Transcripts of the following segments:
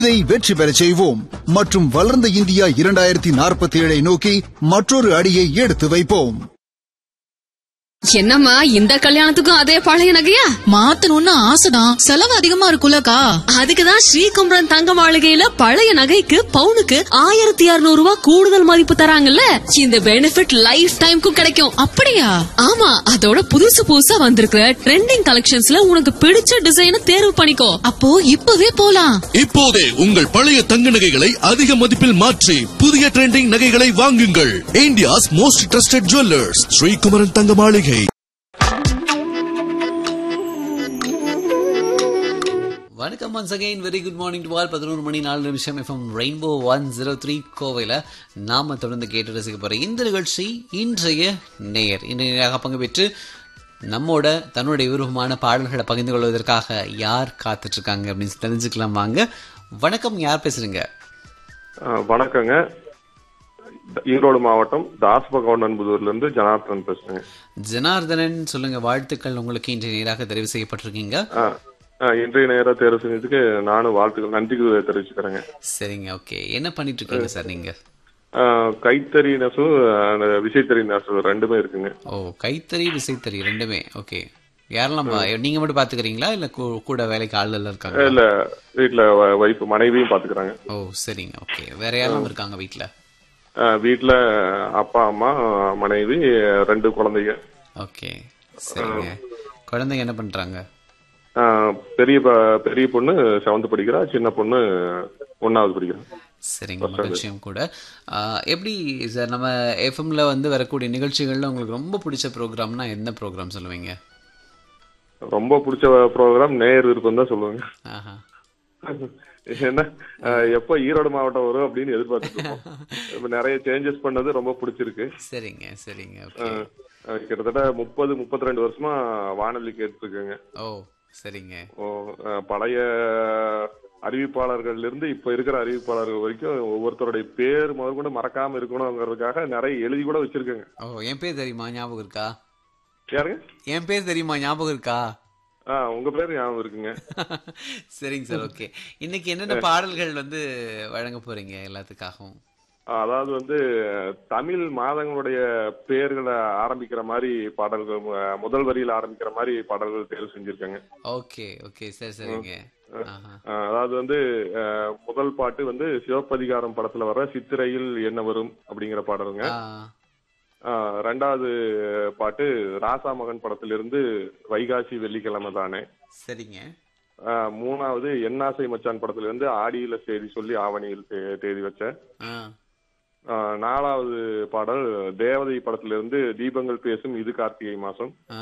இதை வெற்றி பெறச் செய்வோம் மற்றும் வளர்ந்த இந்தியா இரண்டாயிரத்தி நாற்பத்தி ஏழை நோக்கி மற்றொரு அடியை எடுத்து வைப்போம் என்னம்மா இந்த கல்யாணத்துக்கும் அதே பழைய நகையா மாத்தணும்னு ஆசைதான் செலவு அதிகமா இருக்குல்லக்கா அதுக்குதான் ஸ்ரீகுமரன் தங்க மாளிகையில பழைய நகைக்கு பவுனுக்கு ஆயிரத்தி இருநூறு ரூபாய் கூடுதல் மதிப்பு தராங்கல்ல இந்த பெனிஃபிட் லைஃப் டைம்க்கும் கிடைக்கும் அப்படியா ஆமா அதோட புதுசு புதுசா வந்திருக்கிற ட்ரெண்டிங் கலெக்ஷன்ஸ்ல உனக்கு பிடிச்ச டிசைனை தேர்வு பண்ணிக்கோ அப்போ இப்பவே போலாம் இப்போதே உங்கள் பழைய தங்க நகைகளை அதிக மதிப்பில் மாற்றி புதிய ட்ரெண்டிங் நகைகளை வாங்குங்கள் India's most trusted jewellers Srikumaran Thanga Maligai வணக்கம் once again very good morning to all பதினோரு மணி நாலு நிமிஷம் FM Rainbow one zero three கோவையில் நாம தொடர்ந்து கேட்டு ரசிக்க போகிற இந்த நிகழ்ச்சி இன்றைய நேயர் இன்றைய நேராக பங்கு பெற்று நம்மோட தன்னுடைய விருப்பமான பாடல்களை பகிர்ந்து கொள்வதற்காக யார் காத்துட்டு இருக்காங்க அப்படின்னு தெரிஞ்சுக்கலாம் வாங்க வணக்கம் யார் பேசுறீங்க ஆ, வணக்கங்க ஈரோடு மாவட்டம் தாசபகவன்புதூர்ல இருந்து ஜனார்த்தன் பேசுறேங்க ஜனார்தனன் சொல்லுங்க வாழ்த்துக்கள் உங்களுக்கு இன்றைய நேராக தெரிவு செய்யப்பட்டிருக்கீங்க ஆ, ஆ, இன்றைய நேரம் தேர்வு செஞ்சதுக்கு நானும் வாழ்த்துக்கள் நன்றி தெரிவிச்சுக்கிறேங்க சரிங்க ஓகே என்ன பண்ணிட்டு இருக்கீங்க சார் நீங்க ஆ, கைத்தறி நெசவு அந்த விசைத்தறி நெசவு ரெண்டுமே இருக்குங்க ஓ கைத்தறி விசைத்தறி ரெண்டுமே ஓகே யாரெல்லாம் பா- நீங்க மட்டும் பாத்துக்கிறீங்களா இல்ல கூ- கூட வேலைக்கு ஆள் எல்லாம் இருக்காங்க இல்ல வீட்டுல ஒய்ஃப் மனைவியும் பாத்துக்கிறாங்க ஓ சரிங்க ஓகே வேற யாரெல்லாம் இருக்காங்க வீட்ல ஆ, வீட்டுல அப்பா அம்மா மனைவி ரெண்டு குழந்தைங்க ஓகே சரிங்க குழந்தைங்க என்ன பண்றாங்க ஆ, பெரிய ப- பெரிய பொண்ணு செவன்த் படிக்கிறா சின்ன பொண்ணு ஒன்னாவது படிக்கிறா சரிங்க மகிழ்ச்சியும் கூட ஆ, எப்படி சார் நம்ம எஃப்எம்ல வந்து வரக்கூடிய நிகழ்ச்சிகள்ல உங்களுக்கு ரொம்ப பிடிச்ச ப்ரோக்ராம்னா என்ன ப்ரோக்ராம் சொல்லுவீங்க ரொம்ப பிடிச்ச ப்ரோக்ராம் நேயர் விருப்பம் தான் சொல்லுவாங்க ஆஹா என்ன அஹ், எப்ப ஈரோடு மாவட்டம் வரும் அப்படின்னு எதிர்பார்த்துட்டு இருக்கோம் இப்ப நிறைய சேஞ்சஸ் பண்ணது ரொம்ப பிடிச்சிருக்கு சரிங்க சரிங்க ஓகே அஹ், கிட்டத்தட்ட முப்பது முப்பத்தி ரெண்டு வருஷமா வானொலி கேட்டுருக்கேங்க ஓ சரிங்க ஓ, அஹ், பழைய அறிவிப்பாளர்கள்ல இருந்து இப்ப இருக்கிற அறிவிப்பாளர்கள் வரைக்கும் ஒவ்வொருத்தருடைய பேர் முதற்கொண்டு மறக்காம இருக்கணுங்கிறதுக்காக நிறைய எழுதி கூட வச்சிருக்கேங்க ஓ என் பேர் தெரியுமா ஞாபகம் இருக்கா யாருங்க என் பேர் தெரியுமா ஞாபகம் இருக்கா ஆ உங்க பேர் ஞாபகம் இருக்குங்க சரிங்க சார் ஓகே இன்னைக்கு என்னென்ன பாடல்கள் வந்து வழங்க போறீங்க எல்லாத்துக்காகவும் அதாவது வந்து தமிழ் மாதங்களுடைய பெயர்களை ஆரம்பிக்கிற மாதிரி பாடல்கள் அஹ், முதல் வரியில ஆரம்பிக்கிற மாதிரி பாடல்கள் தேர்வு செஞ்சிருக்காங்க ஓகே ஓகே சரி சரிங்க ஆஹா. அஹ், அதாவது வந்து அஹ், முதல் பாட்டு வந்து சிவப்பதிகாரம் படத்துல வர சித்திரையில் என்ன வரும் அப்படிங்கிற பாடலுங்க ஆ, அஹ், ரெண்டாவது பாட்டு ராசா மகன் படத்திலிருந்து வைகாசி வெள்ளிக்கிழமை தானே சரிங்க அஹ், மூணாவது என்னாசை மச்சான் படத்திலிருந்து ஆடியில செய்தி சொல்லி ஆவணியில் தே- தேதி வச்சேன் ஆ ஆஹ் நாலாவது பாடல் தேவதை படத்திலிருந்து தீபங்கள் பேசும் இது கார்த்திகை மாசம் ஆ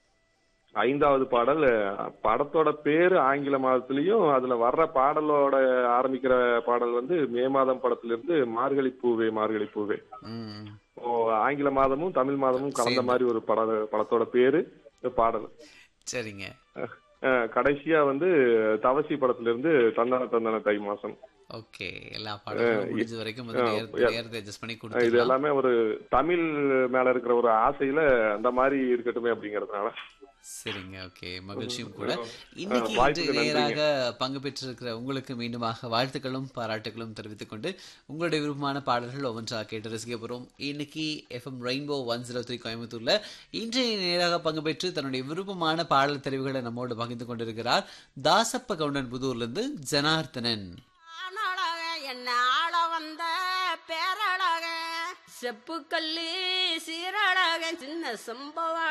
ஐந்தாவது பாடல் அஹ், படத்தோட பேரு ஆங்கில மாதத்திலையும் அதுல வர்ற பாடலோட ஆரம்பிக்கிற பாடல் வந்து மே மாதம் படத்திலிருந்து மார்கழி பூவே மார்கழி பூவே ம் ஓ, ஆங்கில மாதமும் தமிழ் மாதமும் கலந்த மாதிரி ஒரு பட படத்தோட பேரு இந்த பாடல் சரிங்க அஹ், கடைசியா வந்து தவசி படத்திலிருந்து தந்தன தந்தன தை மாசம் ஓகே எல்லா பாடல்களும் முடிஞ்ச வரைக்கும் வந்து நேரத்தை நேரத்தை அட்ஜஸ்ட் பண்ணி இது கொடுத்துடலாம் எல்லாமே ஒரு தமிழ் மேல இருக்கிற ஒரு ஆசையில அந்த மாதிரி இருக்கட்டுமே அப்படிங்கறதுனால சரிங்க ஓகே மகிழ்ச்சியும் கூட இன்னைக்கு வாய்ப்புக்கு இன்று நன்றிங்க. நேராக பங்கு பெற்றிருக்கிற உங்களுக்கு மீண்டுமாக வாழ்த்துக்களும் பாராட்டுகளும் தெரிவித்துக் கொண்டு உங்களுடைய விருப்பமான பாடல்கள் ஒவ்வொன்றாக கேட்டு ரசிக்க போறோம் இன்னைக்கு FM Rainbow one zero three கோயம்புத்தூர்ல இன்றைய நேராக பங்கு பெற்று தன்னுடைய விருப்பமான பாடல் தெரிவுகளை நம்மோடு பகிர்ந்து கொண்டிருக்கிறார் தாசப்ப கவுண்டன் புதூர்ல இருந்து ஜனார்த்தனன் ஆனழக என்ன ஆள வந்த பேரழக செப்புக்கல்லி சீரழக சின்ன சம்பவ